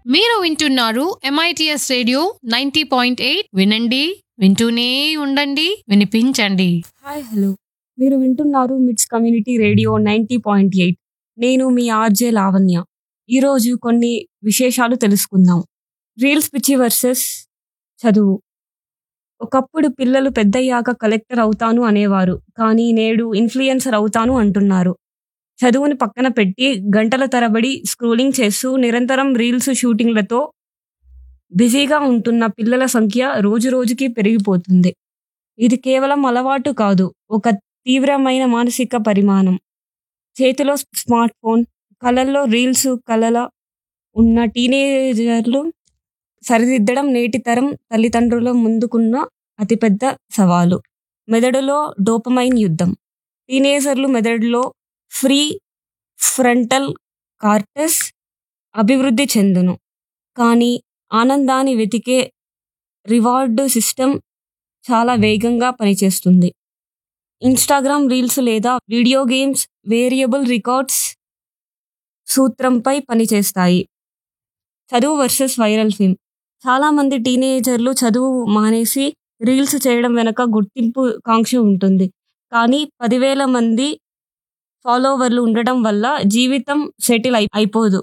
మీరు వింటున్నారు MITS radio ninety point eight వినండి వింటూనే ఉండండి వినిపించండి హాయ్ హలో మీరు వింటున్నారు MITS community radio ninety point eight నేను మీ ఆర్జే లావణ్య ఈరోజు కొన్ని విశేషాలు తెలుసుకుందాం రీల్స్ పిచ్చి వర్సెస్ చదువు ఒకప్పుడు పిల్లలు పెద్దయ్యాక కలెక్టర్ అవుతాను అనేవారు కానీ నేడు ఇన్ఫ్లుయెన్సర్ అవుతాను అంటున్నారు చదువుని పక్కన పెట్టి గంటల తరబడి స్క్రోలింగ్ చేస్తూ నిరంతరం రీల్స్ షూటింగ్లతో బిజీగా ఉంటున్న పిల్లల సంఖ్య రోజు రోజుకి పెరిగిపోతుంది ఇది కేవలం అలవాటు కాదు ఒక తీవ్రమైన మానసిక పరిమాణం చేతిలో స్మార్ట్ ఫోన్ కళల్లో రీల్స్ కళల ఉన్న టీనేజర్లు సరిదిద్దడం నేటి తరం తల్లిదండ్రుల ముందుకున్న అతిపెద్ద సవాలు మెదడులో డోపమైన్ యుద్ధం టీనేజర్లు మెదడులో ఫ్రీ ఫ్రంటల్ కార్టెస్ అభివృద్ధి చెందును కానీ ఆనందాన్ని వెతికే రివార్డు సిస్టమ్ చాలా వేగంగా పనిచేస్తుంది ఇన్స్టాగ్రామ్ రీల్స్ లేదా వీడియో గేమ్స్ వేరియబుల్ రికార్డ్స్ సూత్రంపై పనిచేస్తాయి చదువు వర్సెస్ వైరల్ ఫిల్మ్ చాలా మంది టీనేజర్లు చదువు మానేసి రీల్స్ చేయడం వెనక గుర్తింపు కాంక్ష ఉంటుంది కానీ పదివేల మంది ఫాలోవర్లు ఉండడం వల్ల జీవితం సెటిల్ అయి అయిపోదు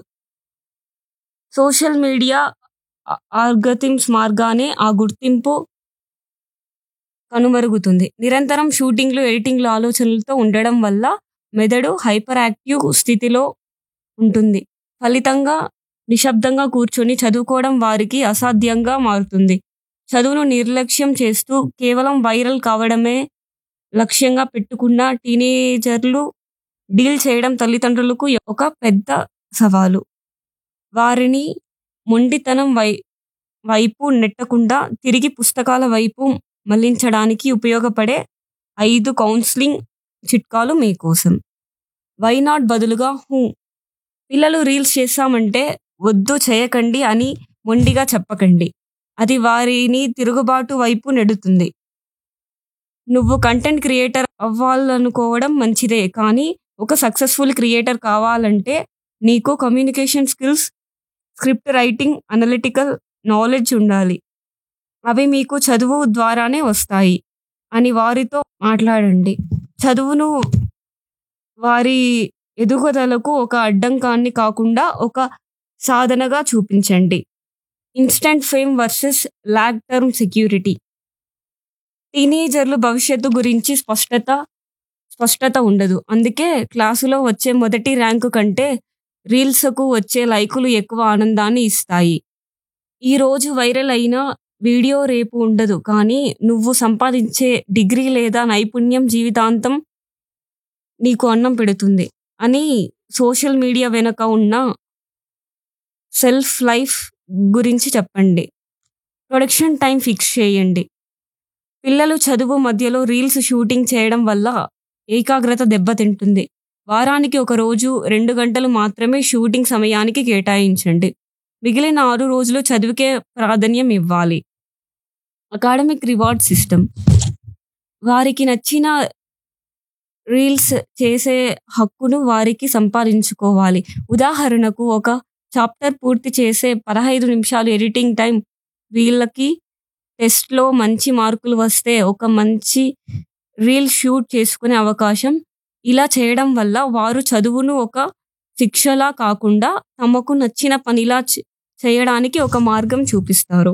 సోషల్ మీడియా ఆర్గతిమ్స్ మార్గానే ఆ గుర్తింపు కనుమరుగుతుంది నిరంతరం షూటింగ్లు ఎడిటింగ్లు ఆలోచనలతో ఉండడం వల్ల మెదడు హైపర్ యాక్టివ్ స్థితిలో ఉంటుంది ఫలితంగా నిశ్శబ్దంగా కూర్చొని చదువుకోవడం వారికి అసాధ్యంగా మారుతుంది చదువును నిర్లక్ష్యం చేస్తూ కేవలం వైరల్ కావడమే లక్ష్యంగా పెట్టుకున్న టీనేజర్లు డీల్ చేయడం తల్లిదండ్రులకు ఒక పెద్ద సవాలు వారిని మొండితనం వై వైపు నెట్టకుండా తిరిగి పుస్తకాల వైపు మళ్లించడానికి ఉపయోగపడే ఐదు కౌన్సిలింగ్ చిట్కాలు మీకోసం వై నాట్ బదులుగా హూ పిల్లలు రీల్స్ చేస్తామంటే వద్దు చేయకండి అని మొండిగా చెప్పకండి అది వారిని తిరుగుబాటు వైపు నెడుతుంది నువ్వు కంటెంట్ క్రియేటర్ అవ్వాలనుకోవడం మంచిదే కానీ ఒక సక్సెస్ఫుల్ క్రియేటర్ కావాలంటే నీకు communication skills script writing analytical knowledge ఉండాలి అవి మీకు చదువు ద్వారానే వస్తాయి అని వారితో మాట్లాడండి చదువును వారి ఎదుగుదలకు ఒక అడ్డంకాన్ని కాకుండా ఒక సాధనగా చూపించండి instant fame versus long term security టీనేజర్లు భవిష్యత్తు గురించి స్పష్టత స్పష్టత ఉండదు అందుకే క్లాసులో వచ్చే మొదటి ర్యాంకు కంటే రీల్స్కు వచ్చే లైకులు ఎక్కువ ఆనందాన్ని ఇస్తాయి ఈ రోజు వైరల్ అయిన వీడియో రేపు ఉండదు కానీ నువ్వు సంపాదించే డిగ్రీ లేదా నైపుణ్యం జీవితాంతం నీకు అన్నం పెడుతుంది అని సోషల్ మీడియా వెనుక ఉన్న సెల్ఫ్ లైఫ్ గురించి చెప్పండి ప్రొడక్షన్ టైం ఫిక్స్ చేయండి పిల్లలు చదువు మధ్యలో రీల్స్ షూటింగ్ చేయడం వల్ల ఏకాగ్రత దెబ్బతింటుంది వారానికి ఒక రోజు రెండు గంటలు మాత్రమే షూటింగ్ సమయానికి కేటాయించండి మిగిలిన ఆరు రోజులు చదువుకే ప్రాధాన్యం ఇవ్వాలి అకాడమిక్ రివార్డ్ సిస్టమ్ వారికి నచ్చిన రీల్స్ చేసే హక్కును వారికి సంపాదించుకోవాలి ఉదాహరణకు ఒక చాప్టర్ పూర్తి చేసే పదహైదు నిమిషాలు ఎడిటింగ్ టైం వీళ్ళకి టెస్ట్లో మంచి మార్కులు వస్తే ఒక మంచి రీల్ షూట్ చేసుకునే అవకాశం ఇలా చేయడం వల్ల వారు చదువును ఒక శిక్షలా కాకుండా తమకు నచ్చిన పనిలా చే- చేయడానికి ఒక మార్గం చూపిస్తారు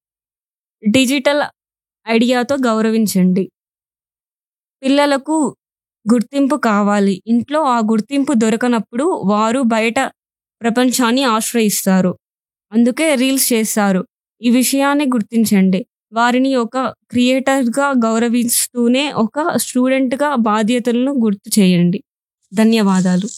డిజిటల్ ఐడియాతో గౌరవించండి పిల్లలకు గుర్తింపు కావాలి ఇంట్లో ఆ గుర్తింపు దొరకనప్పుడు వారు బయట ప్రపంచాన్ని ఆశ్రయిస్తారు అందుకే రీల్స్ చేస్తారు ఈ విషయాన్ని గుర్తించండి వారిని ఒక క్రియేటర్గా గౌరవిస్తూనే ఒక స్టూడెంట్గా బాధ్యతలను గుర్తు చేయండి ధన్యవాదాలు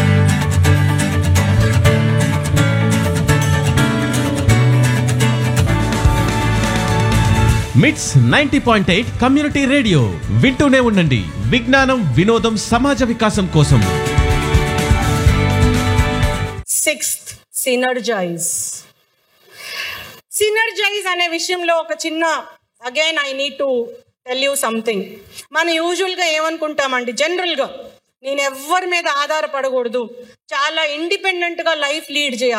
MITS ninety point eight community radio వింటూనే ఉండండి విజ్ఞానం వినోదం సమాజ వికాసం కోసం సిక్స్త్ సినర్జైజ్ సినర్జైజ్ అనే విషయంలో ఒక చిన్న again I need to tell you something మనం యూజువల్గా ఏమనుకుంటామండి జనరల్గా నేను ఎవ్వరి మీద ఆధారపడకూడదు చాలా ఇండిపెండెంట్గా లైఫ్ లీడ్ చేయాలి